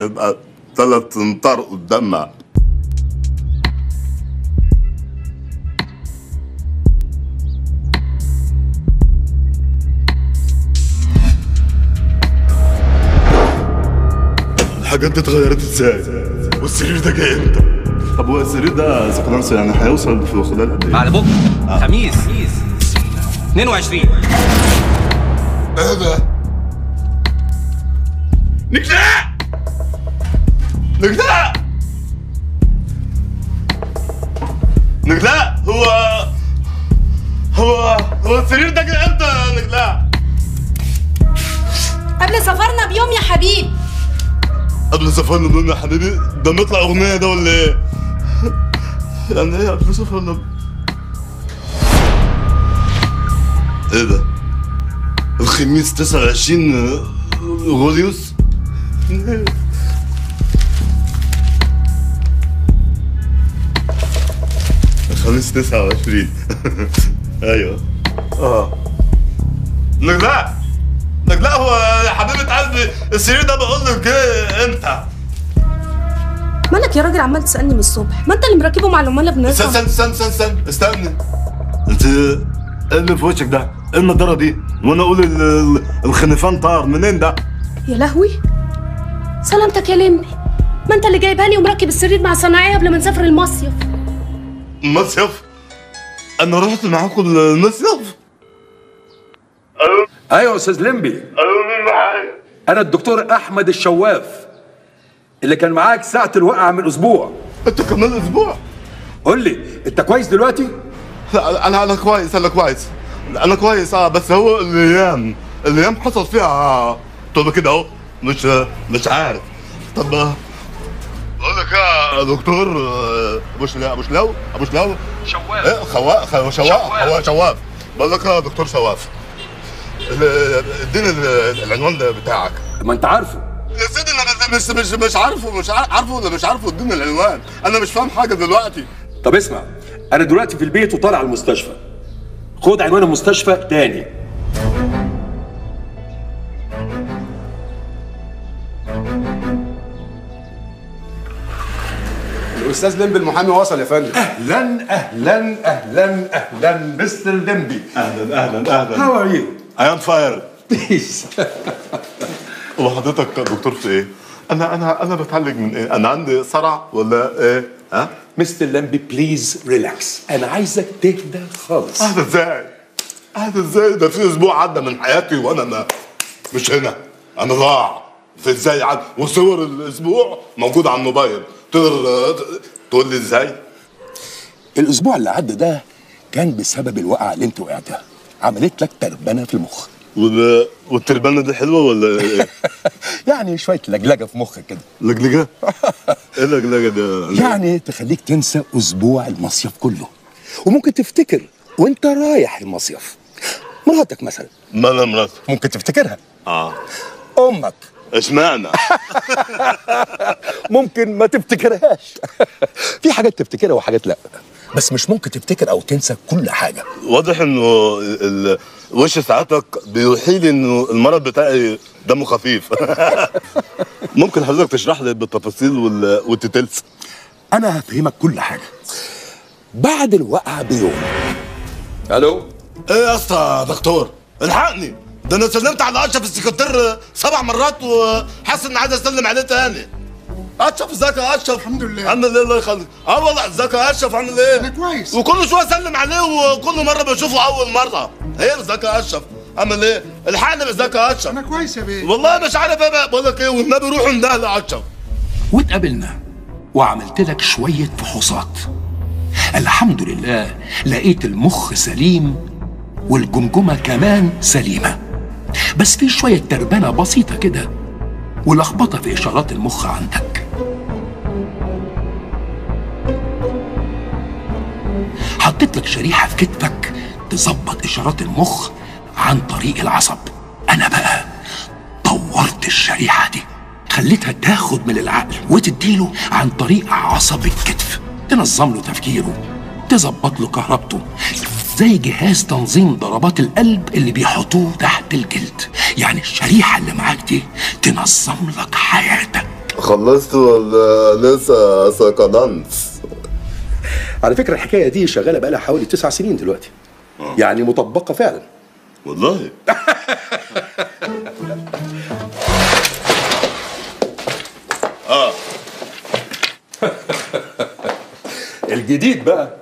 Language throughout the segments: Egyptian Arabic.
يبقى ثلاث امتار قدامنا الحاجات دي اتغيرت ازاي؟ والسرير ده جاي امتى؟ طب هو السرير ده اذا كان يعني هيوصل في خلال قد ايه؟ بعد بكره خميس 22 ايه ده؟ نجلاء نجلاء نجلاء هو هو هو السرير ده جه امتى يا نجلاء؟ قبل سفرنا بيوم يا حبيب قبل سفرنا بيوم يا حبيبي ده نطلع اغنيه ده ولا ايه؟ يعني ايه قبل سفرنا ب- ايه ده؟ الخميس 29 غوليوس الخميس 29 ايوه اه نجلاء نجلاء هو يا حبيبة قلبي السرير ده بقول لك ايه امتى؟ مالك يا راجل عمال تسالني من الصبح ما انت اللي مركبه مع العمال استنى بنفسه استنى استنى استنى استنى استنى انت ايه اللي في وشك ده؟ ايه النضاره دي؟ وانا اقول ال- ال- الخنفان طار منين ده؟ يا لهوي سلامتك يا لمبي ما انت اللي جايبها لي ومركب السرير مع صناعيه قبل ما نسافر المصيف مصيف انا رحت معاكم المصيف ايوه يا استاذ لمبي ايوه مين معايا؟ انا الدكتور احمد الشواف اللي كان معاك ساعه الوقعه من اسبوع انت كمان اسبوع؟ قول لي انت كويس دلوقتي لا انا انا كويس انا كويس انا كويس اه بس هو الايام الايام حصل فيها طب كده اهو مش مش عارف طب بقول لك يا دكتور آه، ابو شلاو ابو شلاو ابو شلاو شواف ايه خواء خواء شواف هو شواف بقول لك يا دكتور شواف ال- اديني ال- العنوان ده بتاعك ما انت عارفه يا سيدي انا مش مش مش عارفه مش عار- عارفه ولا مش عارفه اديني العنوان انا مش فاهم حاجه دلوقتي طب اسمع انا دلوقتي في البيت وطالع على المستشفى خد عنوان المستشفى تاني الاستاذ لمبي المحامي وصل يا فندم اهلا اهلا اهلا اهلا مستر لمبي اهلا اهلا اهلا هاو ار يو اي ام فاير وحضرتك دكتور في ايه؟ انا انا انا بتعالج من ايه؟ انا عندي صرع ولا ايه؟ ها؟ مستر لمبي بليز ريلاكس انا عايزك تهدى خالص اهدى ازاي؟ اهدى ازاي؟ ده في اسبوع عدى من حياتي وانا ما مش هنا انا ضاع في ازاي عد وصور الاسبوع موجوده على الموبايل تقدر آه، تقول لي ازاي؟ الاسبوع اللي عدى ده كان بسبب الوقعه اللي انت وقعتها عملت لك تربنه في المخ وال- والتربانه دي حلوه ولا ايه؟ يعني شويه لجلجه في مخك كده لجلجه؟ ايه اللجلجه دي؟ يعني تخليك تنسى اسبوع المصيف كله وممكن تفتكر وانت رايح المصيف مراتك مثلا ما انا مراتي ممكن تفتكرها اه امك اشمعنى؟ ممكن ما تفتكرهاش في حاجات تفتكرها وحاجات لا بس مش ممكن تفتكر او تنسى كل حاجه واضح انه ال- وش ساعتك بيوحي لي انه المرض بتاعي دمه خفيف ممكن حضرتك تشرح لي بالتفاصيل وال- والتتلس انا هفهمك كل حاجه بعد الوقعه بيوم الو ايه يا اسطى يا دكتور الحقني ده انا سلمت على اشرف السكرتير سبع مرات وحاسس اني عايز اسلم عليه تاني اشرف ازيك يا اشرف الحمد لله عامل ايه الله يخليك اه والله ازيك يا اشرف عامل ايه انا كويس. وكل شويه اسلم عليه وكل مره بشوفه اول مره ايه ازيك يا اشرف عامل ايه الحقني ازيك يا اشرف انا كويس يا بيه والله مش عارف ايه بقى بقول لك ايه والنبي روحوا اندهل يا اشرف واتقابلنا وعملت لك شوية فحوصات الحمد لله لقيت المخ سليم والجمجمة كمان سليمة بس في شوية تربنة بسيطة كده ولخبطة في إشارات المخ عندك حطيت لك شريحة في كتفك تظبط إشارات المخ عن طريق العصب أنا بقى طورت الشريحة دي خليتها تاخد من العقل وتديله عن طريق عصب الكتف تنظم له تفكيره تظبط له كهربته زي جهاز تنظيم ضربات القلب اللي بيحطوه تحت الجلد يعني الشريحة اللي معاك دي تنظم لك حياتك خلصت ولا لسه سكنت على فكره الحكايه دي شغاله بقى لها حوالي تسع سنين دلوقتي يعني مطبقه فعلا والله الجديد بقى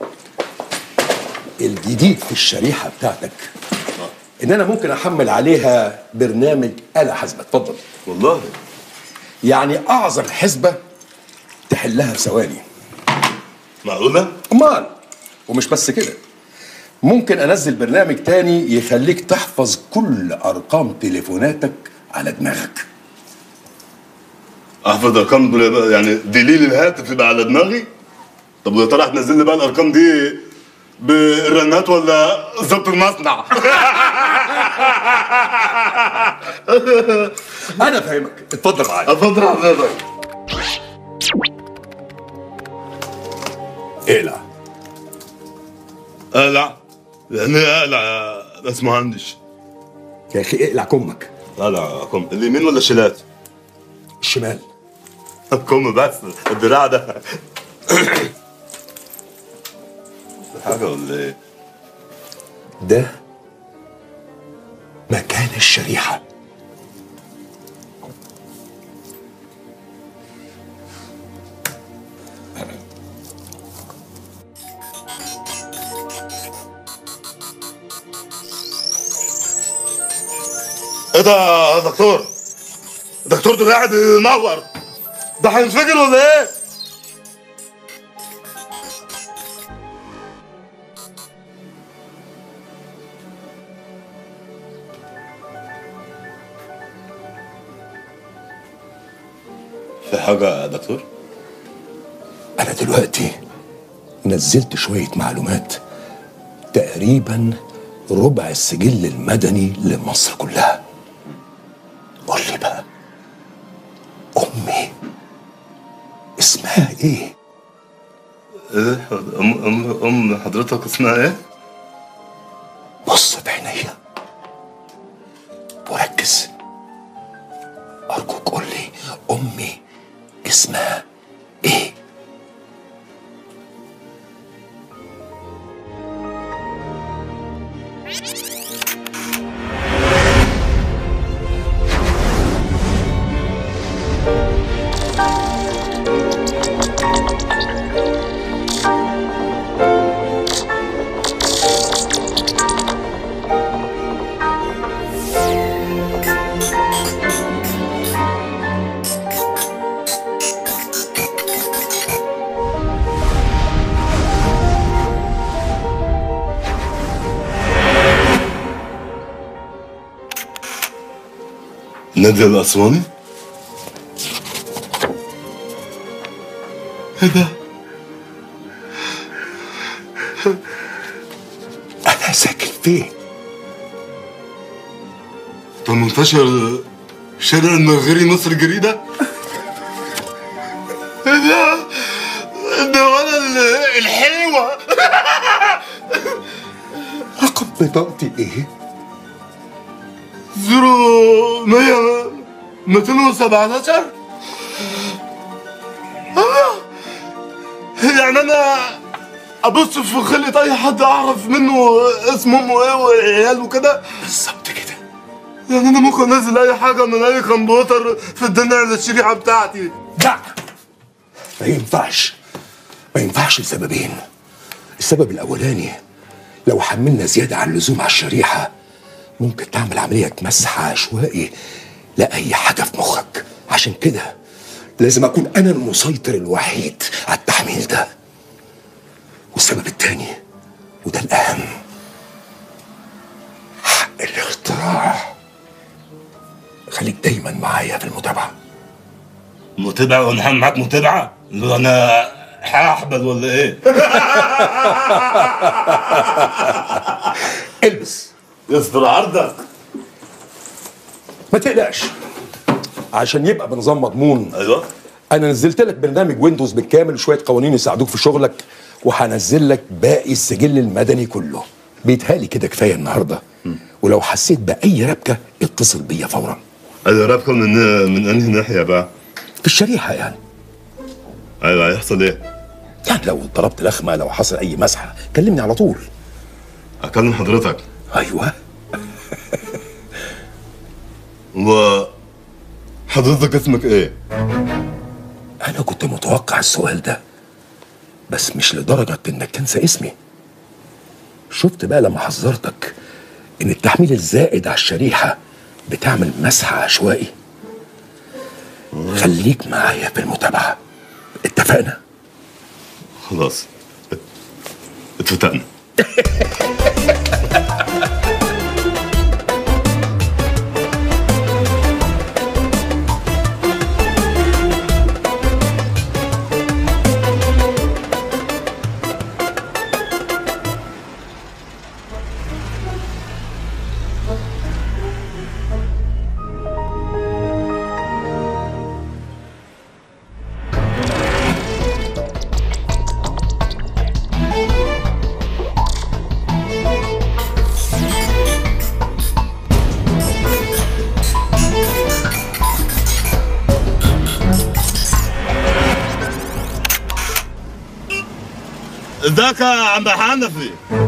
الجديد في الشريحه بتاعتك ان انا ممكن احمل عليها برنامج آلة حاسبة اتفضل والله يعني اعظم حسبة تحلها في ثواني معقولة؟ امال ومش بس كده ممكن انزل برنامج تاني يخليك تحفظ كل ارقام تليفوناتك على دماغك احفظ ارقام بل- يعني دليل الهاتف يبقى على دماغي طب ويا ترى هتنزل لي بقى الارقام دي بالرنات ولا ظبط المصنع؟ انا فاهمك اتفضل معايا اتفضل حضرتك اقلع اقلع يعني إيه اقلع يا بس مهندس يا اخي اقلع كمك اقلع كم اليمين ولا الشمال؟ الشمال كم بس الدراع ده حاجة ولا ايه؟ ده مكان الشريحة ايه ده يا دكتور؟ الدكتور ده قاعد ينور ده هينفجر ولا ايه؟ في حاجة يا دكتور؟ أنا دلوقتي نزلت شوية معلومات تقريبا ربع السجل المدني لمصر كلها قول لي بقى أمي اسمها إيه؟ ايه ام ام ام حضرتك اسمها ايه؟ بص في عينيا وركز أرجوك قول لي أمي اسمها إيه؟ نادية الأسواني؟ ايه ده؟ أنا ساكن فين؟ ده منتشر شارع المغري مصر الجديدة؟ ايه ده؟ ده ولا ال- الحلوة رقم بطاقتي إيه؟ زيرو مية ميتين وسبعتاشر يعني انا ابص في خلة اي حد اعرف منه اسم امه ايه وعياله كده بالظبط كده يعني انا ممكن انزل اي حاجه من اي كمبيوتر في الدنيا على الشريحه بتاعتي لا ما ينفعش ما ينفعش لسببين السبب الاولاني لو حملنا زياده عن اللزوم على الشريحه ممكن تعمل عمليه مسح عشوائي لاي حاجه في مخك عشان كده لازم اكون انا المسيطر الوحيد على التحميل ده والسبب التاني وده الاهم حق الاختراع خليك دايما معايا في المتابعه متابعه وانا هعمل معاك متابعه اللي انا هحبل ولا ايه البس يصدر عرضك ما تقلقش عشان يبقى بنظام مضمون ايوه انا نزلت لك برنامج ويندوز بالكامل وشويه قوانين يساعدوك في شغلك وهنزل لك باقي السجل المدني كله بيتهالي كده كفايه النهارده ولو حسيت باي ربكه اتصل بيا فورا ايوه رابكم من من انهي ناحيه بقى في الشريحه يعني ايوه هيحصل ايه؟ يعني لو ضربت لخمه لو حصل اي مسحه كلمني على طول اكلم حضرتك ايوه و حضرتك اسمك ايه؟ انا كنت متوقع السؤال ده بس مش لدرجه انك تنسى اسمي شفت بقى لما حذرتك ان التحميل الزائد على الشريحه بتعمل مسح عشوائي خليك معايا في المتابعه اتفقنا خلاص ات- اتفتقنا ازيك يا عم حنفي؟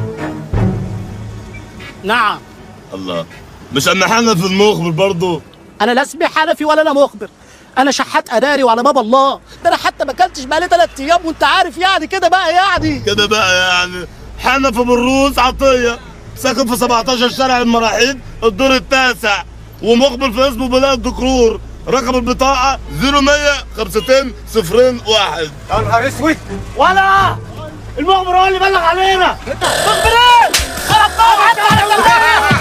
نعم الله مش عم حنفي المخبر برضه؟ انا لا اسمي حنفي ولا انا مخبر انا شحات اداري وعلى باب الله ده انا حتى ما اكلتش بقالي ثلاث ايام وانت عارف يعني كده بقى يعني كده بقى يعني حنفي بالروس عطيه ساكن في 17 شارع المراحيض الدور التاسع ومقبل في اسمه بلاد دكرور رقم البطاقة 0100 52 صفرين واحد يا نهار اسود ولا المخبر هو اللي بلغ علينا مخبر ايه؟ خلاص بقى حتى على